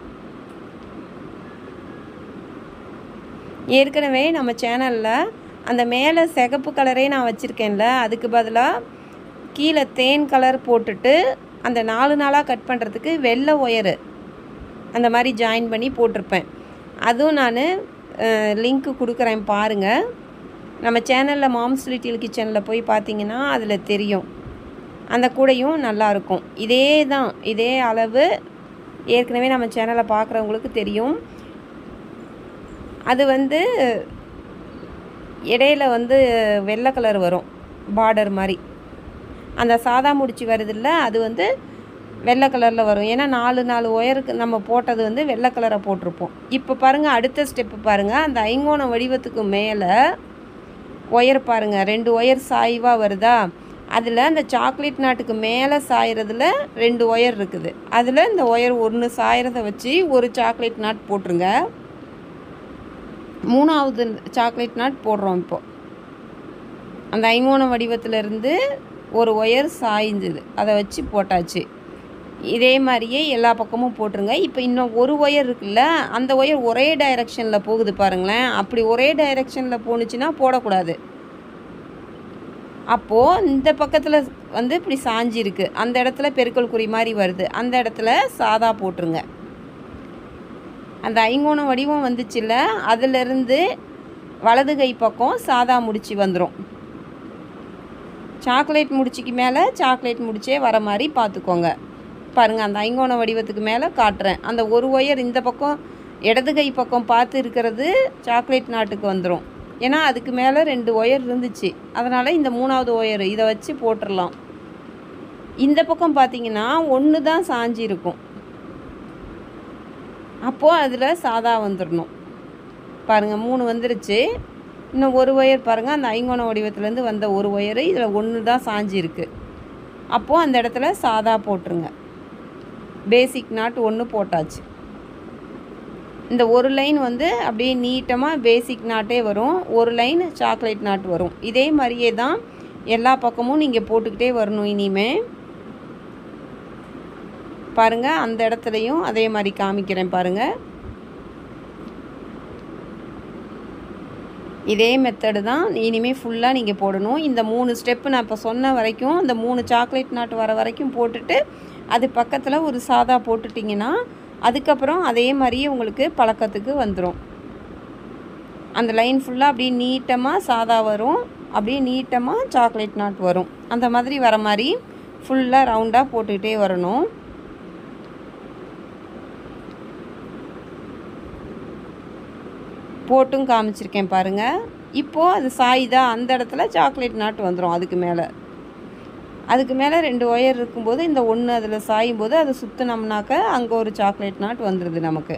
ஏற்கனவே நம்ம சேனலில் அந்த மேலே சிகப்பு கலரே நான் வச்சுருக்கேன்ல அதுக்கு பதிலாக கீழே தேன் கலர் போட்டுட்டு அந்த நாலு நாளாக கட் பண்ணுறதுக்கு வெள்ளை ஒயரு அந்த மாதிரி ஜாயின் பண்ணி போட்டிருப்பேன் அதுவும் நான் லிங்க்கு கொடுக்குறேன் பாருங்கள் நம்ம சேனலில் மாம்ஸ் லிட்டில் கிச்சனில் போய் பார்த்தீங்கன்னா அதில் தெரியும் அந்த கூடையும் நல்லாயிருக்கும் இதே தான் இதே அளவு ஏற்கனவே நம்ம சேனலை பார்க்குறவங்களுக்கு தெரியும் அது வந்து இடையில வந்து வெள்ளை கலர் வரும் பார்டர் மாதிரி அந்த சாதா முடிச்சு வருதில்ல அது வந்து வெள்ளை கலரில் வரும் ஏன்னா நாலு நாலு ஒயருக்கு நம்ம போட்டது வந்து வெள்ளை கலரை போட்டிருப்போம் இப்போ பாருங்கள் அடுத்த ஸ்டெப்பு பாருங்கள் அந்த ஐங்கோண வடிவத்துக்கு மேலே ஒயர் பாருங்கள் ரெண்டு ஒயர் சாய்வாக வருதா அதில் அந்த சாக்லேட் நாட்டுக்கு மேலே சாயறதுல ரெண்டு ஒயர் இருக்குது அதில் இந்த ஒயர் ஒன்று சாயறதை வச்சு ஒரு சாக்லேட் நாட் போட்டுருங்க மூணாவது சாக்லேட் நாட் போடுறோம் இப்போது அந்த ஐங்கோண வடிவத்திலேருந்து ஒரு ஒயர் சாய்ந்தது அதை வச்சு போட்டாச்சு இதே மாதிரியே எல்லா பக்கமும் போட்டுருங்க இப்போ இன்னும் ஒரு ஒயர் இருக்குல்ல அந்த ஒயர் ஒரே டைரெக்ஷனில் போகுது பாருங்களேன் அப்படி ஒரே டைரெக்ஷனில் போணுச்சுன்னா போடக்கூடாது அப்போது இந்த பக்கத்தில் வந்து இப்படி சாஞ்சிருக்கு அந்த இடத்துல பெருக்கல் குறி மாதிரி வருது அந்த இடத்துல சாதா போட்டுருங்க அந்த ஐங்கோண வடிவம் வந்துச்சுல்ல அதிலிருந்து வலது கை பக்கம் சாதா முடிச்சு வந்துடும் சாக்லேட் முடிச்சுக்கு மேலே சாக்லேட் முடிச்சே வர மாதிரி பார்த்துக்கோங்க பாருங்கள் அந்த ஐங்கோண வடிவத்துக்கு மேலே காட்டுறேன் அந்த ஒரு ஒயர் இந்த பக்கம் இடது கை பக்கம் பார்த்து இருக்கிறது சாக்லேட் நாட்டுக்கு வந்துடும் ஏன்னா அதுக்கு மேலே ரெண்டு ஒயர் இருந்துச்சு அதனால் இந்த மூணாவது ஒயர் இதை வச்சு போட்டுடலாம் இந்த பக்கம் பார்த்தீங்கன்னா ஒன்று தான் சாஞ்சி இருக்கும் அப்போது அதில் சாதா வந்துடணும் பாருங்கள் மூணு வந்துருச்சு இன்னும் ஒரு ஒயர் பாருங்கள் அந்த ஐங்கோண வடிவத்துலேருந்து வந்த ஒரு ஒயரு இதில் ஒன்று தான் சாஞ்சி இருக்கு அப்போது அந்த இடத்துல சாதா போட்டுருங்க பேசிக் நாட் ஒன்று போட்டாச்சு இந்த ஒரு லைன் வந்து அப்படியே நீட்டமாக பேசிக் நாட்டே வரும் ஒரு லைன் சாக்லேட் நாட் வரும் இதே மாதிரியே தான் எல்லா பக்கமும் நீங்கள் போட்டுக்கிட்டே வரணும் இனிமே பாருங்கள் அந்த இடத்துலையும் அதே மாதிரி காமிக்கிறேன் பாருங்கள் இதே மெத்தடு தான் இனிமேல் ஃபுல்லாக நீங்கள் போடணும் இந்த மூணு ஸ்டெப்பு நான் இப்போ சொன்ன வரைக்கும் இந்த மூணு சாக்லேட் நாட் வர வரைக்கும் போட்டுட்டு அது பக்கத்தில் ஒரு சாதா போட்டுட்டிங்கன்னா அதுக்கப்புறம் அதே மாதிரியே உங்களுக்கு பழக்கத்துக்கு வந்துடும் அந்த லைன் ஃபுல்லாக அப்படியே நீட்டமாக சாதா வரும் அப்படியே நீட்டமாக சாக்லேட் நாட் வரும் அந்த மாதிரி வர மாதிரி ஃபுல்லாக ரவுண்டாக போட்டுக்கிட்டே வரணும் போட்டும் காமிச்சிருக்கேன் பாருங்கள் இப்போது அது சாயுதா அந்த இடத்துல சாக்லேட் நாட் வந்துடும் அதுக்கு மேலே அதுக்கு மேலே ரெண்டு ஒயர் இருக்கும்போது இந்த ஒன்று அதில் சாயும் போது அதை சுற்றினோம்னாக்க அங்கே ஒரு சாக்லேட் நாட் வந்துடுது நமக்கு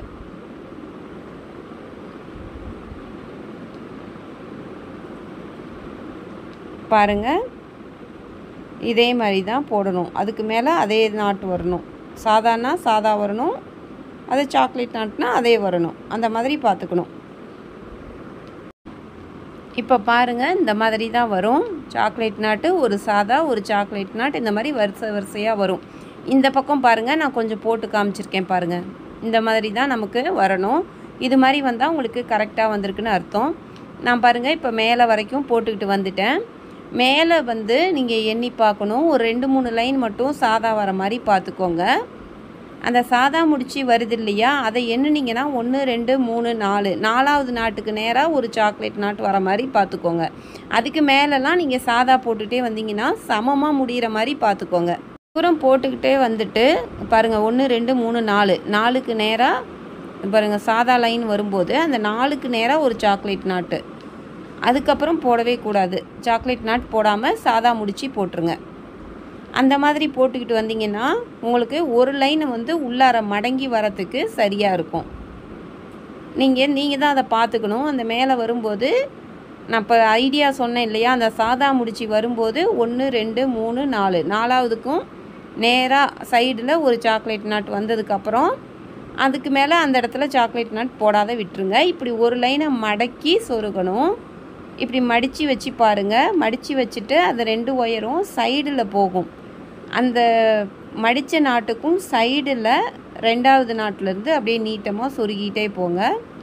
பாருங்கள் இதே மாதிரி தான் போடணும் அதுக்கு மேலே அதே நாட்டு வரணும் சாதானா சாதா வரணும் அது சாக்லேட் நாட்னா அதே வரணும் அந்த மாதிரி பார்த்துக்கணும் இப்போ பாருங்கள் இந்த மாதிரி தான் வரும் சாக்லேட் நாட்டு ஒரு சாதா ஒரு சாக்லேட் நாட் இந்த மாதிரி வரிசை வரிசையாக வரும் இந்த பக்கம் பாருங்கள் நான் கொஞ்சம் போட்டு காமிச்சிருக்கேன் பாருங்கள் இந்த மாதிரி தான் நமக்கு வரணும் இது மாதிரி வந்தால் உங்களுக்கு கரெக்டாக வந்திருக்குன்னு அர்த்தம் நான் பாருங்கள் இப்போ மேலே வரைக்கும் போட்டுக்கிட்டு வந்துட்டேன் மேலே வந்து நீங்கள் எண்ணி பார்க்கணும் ஒரு ரெண்டு மூணு லைன் மட்டும் சாதா வர மாதிரி பார்த்துக்கோங்க அந்த சாதா முடிச்சு வருது இல்லையா அதை எண்ணுனீங்கன்னா ஒன்று ரெண்டு மூணு நாலு நாலாவது நாட்டுக்கு நேராக ஒரு சாக்லேட் நாட்டு வர மாதிரி பார்த்துக்கோங்க அதுக்கு மேலெலாம் நீங்கள் சாதா போட்டுகிட்டே வந்தீங்கன்னா சமமாக முடிகிற மாதிரி பார்த்துக்கோங்க தூரம் போட்டுக்கிட்டே வந்துட்டு பாருங்கள் ஒன்று ரெண்டு மூணு நாலு நாலுக்கு நேராக பாருங்கள் சாதா லைன் வரும்போது அந்த நாலுக்கு நேராக ஒரு சாக்லேட் நாட்டு அதுக்கப்புறம் போடவே கூடாது சாக்லேட் நாட் போடாமல் சாதா முடிச்சு போட்டுருங்க அந்த மாதிரி போட்டுக்கிட்டு வந்தீங்கன்னா உங்களுக்கு ஒரு லைன் வந்து உள்ளார மடங்கி வரத்துக்கு சரியாக இருக்கும் நீங்கள் நீங்கள் தான் அதை பார்த்துக்கணும் அந்த மேலே வரும்போது நான் இப்போ ஐடியா சொன்னேன் இல்லையா அந்த சாதா முடிச்சு வரும்போது ஒன்று ரெண்டு மூணு நாலு நாலாவதுக்கும் நேராக சைடில் ஒரு சாக்லேட் நாட் வந்ததுக்கப்புறம் அதுக்கு மேலே அந்த இடத்துல சாக்லேட் நாட் போடாத விட்டுருங்க இப்படி ஒரு லைனை மடக்கி சொருகணும் இப்படி மடித்து வச்சு பாருங்கள் மடித்து வச்சுட்டு அது ரெண்டு ஒயரும் சைடில் போகும் அந்த மடித்த நாட்டுக்கும் சைடில் ரெண்டாவது நாட்டிலேருந்து அப்படியே நீட்டமாக சொருகிட்டே போங்க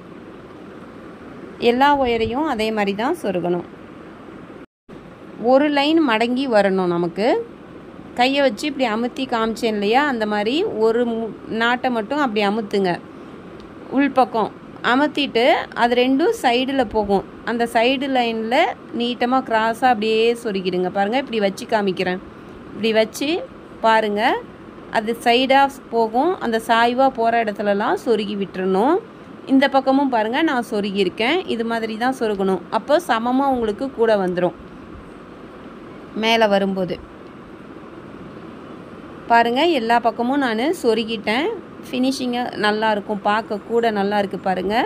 எல்லா ஒயரையும் அதே மாதிரி தான் சொருகணும் ஒரு லைன் மடங்கி வரணும் நமக்கு கையை வச்சு இப்படி அமுத்தி காமிச்சேன் இல்லையா அந்த மாதிரி ஒரு நாட்டை மட்டும் அப்படி அமுத்துங்க உள்பக்கம் அமுத்திட்டு அது ரெண்டும் சைடில் போகும் அந்த சைடு லைனில் நீட்டமாக க்ராஸாக அப்படியே சொருகிடுங்க பாருங்கள் இப்படி வச்சு காமிக்கிறேன் இப்படி வச்சு பாருங்கள் அது சைடாக போகும் அந்த சாய்வாக போகிற இடத்துலலாம் சொருகி விட்டுறணும் இந்த பக்கமும் பாருங்கள் நான் சொருகியிருக்கேன் இது மாதிரி தான் சொருகணும் அப்போ சமமாக உங்களுக்கு கூட வந்துடும் மேலே வரும்போது பாருங்கள் எல்லா பக்கமும் நான் சொருகிட்டேன் ஃபினிஷிங்காக நல்லாயிருக்கும் பார்க்க கூட நல்லா இருக்குது பாருங்கள்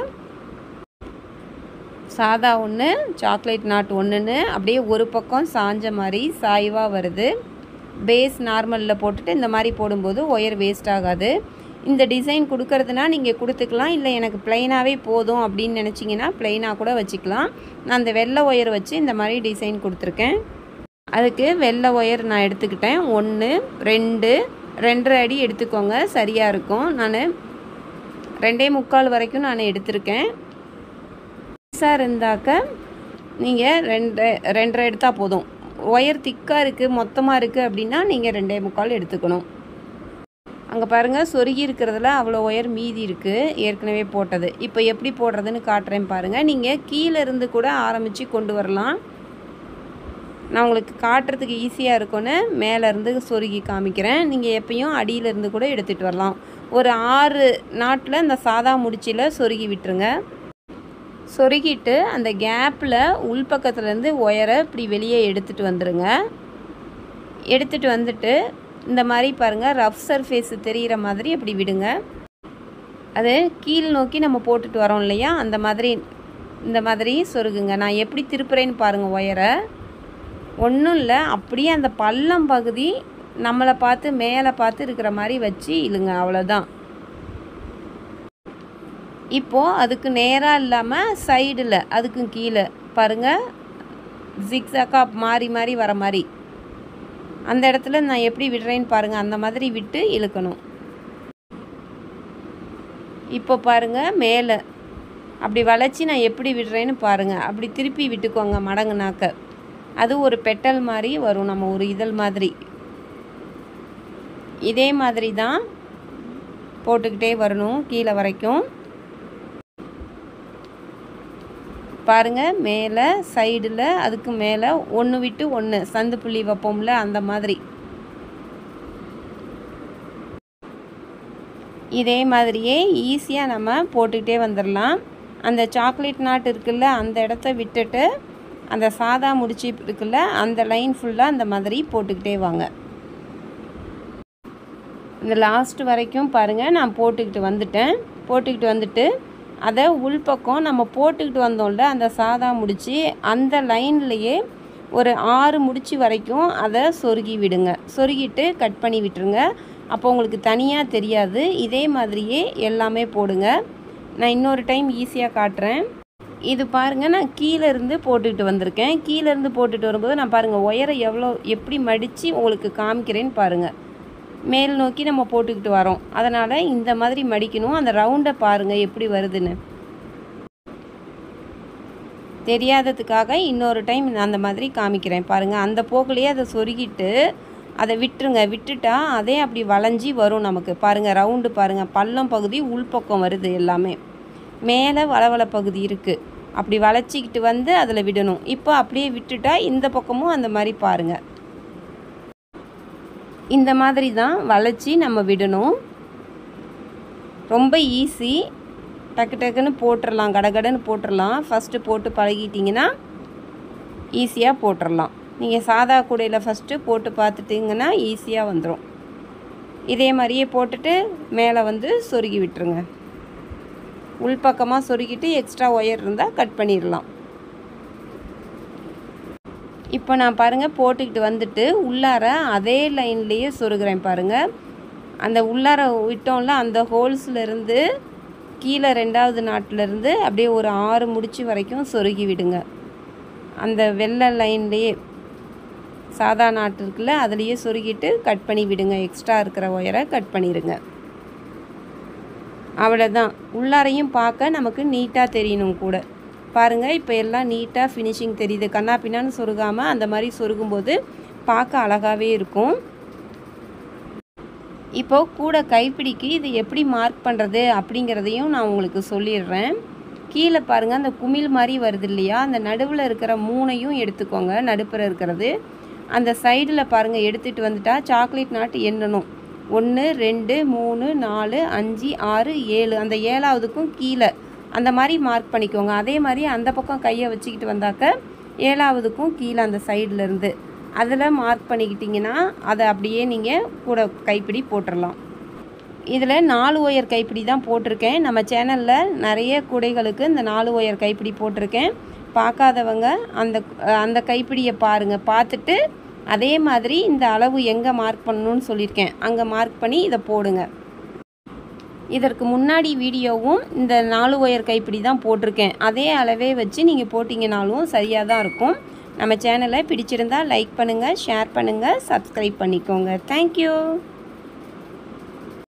சாதா ஒன்று சாக்லேட் நாட் ஒன்றுன்னு அப்படியே ஒரு பக்கம் சாஞ்ச மாதிரி சாய்வாக வருது பேஸ் நார்மலில் போட்டுட்டு இந்த மாதிரி போடும்போது ஒயர் வேஸ்ட் ஆகாது இந்த டிசைன் கொடுக்கறதுனா நீங்கள் கொடுத்துக்கலாம் இல்லை எனக்கு ப்ளைனாகவே போதும் அப்படின்னு நினச்சிங்கன்னா ப்ளைனாக கூட வச்சுக்கலாம் நான் அந்த வெள்ளை ஒயர் வச்சு இந்த மாதிரி டிசைன் கொடுத்துருக்கேன் அதுக்கு வெள்ளை ஒயர் நான் எடுத்துக்கிட்டேன் ஒன்று ரெண்டு ரெண்டரை அடி எடுத்துக்கோங்க சரியாக இருக்கும் நான் ரெண்டே முக்கால் வரைக்கும் நான் எடுத்திருக்கேன் பெருசாக இருந்தாக்க நீங்கள் ரெண்டு ரெண்டரை எடுத்தால் போதும் ஒயர் திக்காக இருக்குது மொத்தமாக இருக்குது அப்படின்னா நீங்கள் ரெண்டே முக்கால் எடுத்துக்கணும் அங்கே பாருங்கள் சொருகி இருக்கிறதுல அவ்வளோ ஒயர் மீதி இருக்குது ஏற்கனவே போட்டது இப்போ எப்படி போடுறதுன்னு காட்டுறேன் பாருங்கள் நீங்கள் கீழே இருந்து கூட ஆரம்பித்து கொண்டு வரலாம் நான் உங்களுக்கு காட்டுறதுக்கு ஈஸியாக இருக்கும்னு மேலேருந்து சொருகி காமிக்கிறேன் நீங்கள் எப்பயும் அடியிலேருந்து கூட எடுத்துகிட்டு வரலாம் ஒரு ஆறு நாட்டில் இந்த சாதா முடிச்சியில் சொருகி விட்டுருங்க சொருகிட்டு அந்த கேப்பில் உள்பக்கத்துலேருந்து ஒயரை இப்படி வெளியே எடுத்துகிட்டு வந்துடுங்க எடுத்துகிட்டு வந்துட்டு இந்த மாதிரி பாருங்கள் ரஃப் சர்ஃபேஸ் தெரிகிற மாதிரி அப்படி விடுங்க அது கீழ் நோக்கி நம்ம போட்டுட்டு வரோம் இல்லையா அந்த மாதிரி இந்த மாதிரி சொருகுங்க நான் எப்படி திருப்புறேன்னு பாருங்கள் ஒயரை ஒன்றும் இல்லை அப்படியே அந்த பள்ளம் பகுதி நம்மளை பார்த்து மேலே பார்த்து இருக்கிற மாதிரி வச்சு இழுங்க அவ்வளோதான் இப்போது அதுக்கு நேராக இல்லாமல் சைடில் அதுக்கும் கீழே பாருங்கள் ஜிக்ஸாக்காக மாறி மாறி வர மாதிரி அந்த இடத்துல நான் எப்படி விடுறேன்னு பாருங்கள் அந்த மாதிரி விட்டு இழுக்கணும் இப்போ பாருங்கள் மேலே அப்படி வளைச்சி நான் எப்படி விடுறேன்னு பாருங்கள் அப்படி திருப்பி விட்டுக்கோங்க மடங்குனாக்க அது ஒரு பெட்டல் மாதிரி வரும் நம்ம ஒரு இதழ் மாதிரி இதே மாதிரி தான் போட்டுக்கிட்டே வரணும் கீழே வரைக்கும் பாருங்கள் மேலே சைடில் அதுக்கு மேலே ஒன்று விட்டு ஒன்று சந்து புள்ளி வைப்போம்ல அந்த மாதிரி இதே மாதிரியே ஈஸியாக நம்ம போட்டுக்கிட்டே வந்துடலாம் அந்த சாக்லேட் நாட் இருக்குல்ல அந்த இடத்த விட்டுட்டு அந்த சாதா முடிச்சு இருக்குல்ல அந்த லைன் ஃபுல்லாக அந்த மாதிரி போட்டுக்கிட்டே வாங்க இந்த லாஸ்ட் வரைக்கும் பாருங்கள் நான் போட்டுக்கிட்டு வந்துட்டேன் போட்டுக்கிட்டு வந்துட்டு அதை உள்பக்கம் நம்ம போட்டுக்கிட்டு வந்தோம்ல அந்த சாதா முடிச்சு அந்த லைன்லேயே ஒரு ஆறு முடிச்சு வரைக்கும் அதை சொருகி விடுங்க சொருகிட்டு கட் பண்ணி விட்டுருங்க அப்போ உங்களுக்கு தனியாக தெரியாது இதே மாதிரியே எல்லாமே போடுங்க நான் இன்னொரு டைம் ஈஸியாக காட்டுறேன் இது பாருங்கள் நான் கீழே இருந்து போட்டுக்கிட்டு வந்திருக்கேன் கீழே இருந்து போட்டுட்டு வரும்போது நான் பாருங்கள் ஒயரை எவ்வளோ எப்படி மடித்து உங்களுக்கு காமிக்கிறேன்னு பாருங்கள் மேல் நோக்கி நம்ம போட்டுக்கிட்டு வரோம் அதனால் இந்த மாதிரி மடிக்கணும் அந்த ரவுண்டை பாருங்கள் எப்படி வருதுன்னு தெரியாததுக்காக இன்னொரு டைம் நான் அந்த மாதிரி காமிக்கிறேன் பாருங்கள் அந்த போக்குலேயே அதை சொருகிட்டு அதை விட்டுருங்க விட்டுட்டா அதே அப்படி வளைஞ்சி வரும் நமக்கு பாருங்கள் ரவுண்டு பாருங்கள் பள்ளம் பகுதி உள்பக்கம் வருது எல்லாமே மேலே வளவள பகுதி இருக்குது அப்படி வளைச்சிக்கிட்டு வந்து அதில் விடணும் இப்போ அப்படியே விட்டுட்டா இந்த பக்கமும் அந்த மாதிரி பாருங்கள் இந்த மாதிரி தான் வளைச்சி நம்ம விடணும் ரொம்ப ஈஸி டக்கு டக்குன்னு போட்டுடலாம் கடகடன்னு போட்டுடலாம் ஃபஸ்ட்டு போட்டு பழகிட்டிங்கன்னா ஈஸியாக போட்டுடலாம் நீங்கள் சாதா கூடையில் ஃபஸ்ட்டு போட்டு பார்த்துட்டிங்கன்னா ஈஸியாக வந்துடும் இதே மாதிரியே போட்டுட்டு மேலே வந்து சொருகி விட்டுருங்க உள்பக்கமாக சொருகிட்டு எக்ஸ்ட்ரா ஒயர் இருந்தால் கட் பண்ணிடலாம் இப்போ நான் பாருங்கள் போட்டுக்கிட்டு வந்துட்டு உள்ளார அதே லைன்லேயே சொருகிறேன் பாருங்கள் அந்த உள்ளார விட்டோம்ல அந்த ஹோல்ஸ்லேருந்து கீழே ரெண்டாவது நாட்டிலேருந்து அப்படியே ஒரு ஆறு முடிச்சு வரைக்கும் சொருகி விடுங்க அந்த வெள்ளை லைன்லேயே சாதா நாட்டு இருக்குல்ல அதுலேயே சொருகிட்டு கட் பண்ணி விடுங்க எக்ஸ்ட்ரா இருக்கிற ஒயரை கட் பண்ணிடுங்க அவ்வளோதான் உள்ளாரையும் பார்க்க நமக்கு நீட்டாக தெரியணும் கூட பாருங்கள் இப்போ எல்லாம் நீட்டாக ஃபினிஷிங் தெரியுது கண்ணா பின்னான்னு சொருகாமல் அந்த மாதிரி சொருகும்போது பார்க்க அழகாகவே இருக்கும் இப்போது கூட கைப்பிடிக்கு இது எப்படி மார்க் பண்ணுறது அப்படிங்கிறதையும் நான் உங்களுக்கு சொல்லிடுறேன் கீழே பாருங்கள் அந்த குமிழ் மாதிரி வருது இல்லையா அந்த நடுவில் இருக்கிற மூணையும் எடுத்துக்கோங்க நடுப்புற இருக்கிறது அந்த சைடில் பாருங்கள் எடுத்துகிட்டு வந்துட்டா சாக்லேட் நாட்டு எண்ணணும் ஒன்று ரெண்டு மூணு நாலு அஞ்சு ஆறு ஏழு அந்த ஏழாவதுக்கும் கீழே அந்த மாதிரி மார்க் பண்ணிக்கோங்க அதே மாதிரி அந்த பக்கம் கையை வச்சுக்கிட்டு வந்தாக்க ஏழாவதுக்கும் கீழே அந்த சைட்லேருந்து அதில் மார்க் பண்ணிக்கிட்டிங்கன்னா அதை அப்படியே நீங்கள் கூட கைப்பிடி போட்டுடலாம் இதில் நாலு ஒயர் கைப்பிடி தான் போட்டிருக்கேன் நம்ம சேனலில் நிறைய கூடைகளுக்கு இந்த நாலு ஒயர் கைப்பிடி போட்டிருக்கேன் பார்க்காதவங்க அந்த அந்த கைப்பிடியை பாருங்கள் பார்த்துட்டு அதே மாதிரி இந்த அளவு எங்கே மார்க் பண்ணணும்னு சொல்லியிருக்கேன் அங்கே மார்க் பண்ணி இதை போடுங்க இதற்கு முன்னாடி வீடியோவும் இந்த நாலு ஒயர் கைப்பிடி தான் போட்டிருக்கேன் அதே அளவே வச்சு நீங்கள் போட்டிங்கனாலும் சரியாக தான் இருக்கும் நம்ம சேனலை பிடிச்சிருந்தா லைக் பண்ணுங்கள் ஷேர் பண்ணுங்கள் சப்ஸ்கிரைப் பண்ணிக்கோங்க தேங்க்யூ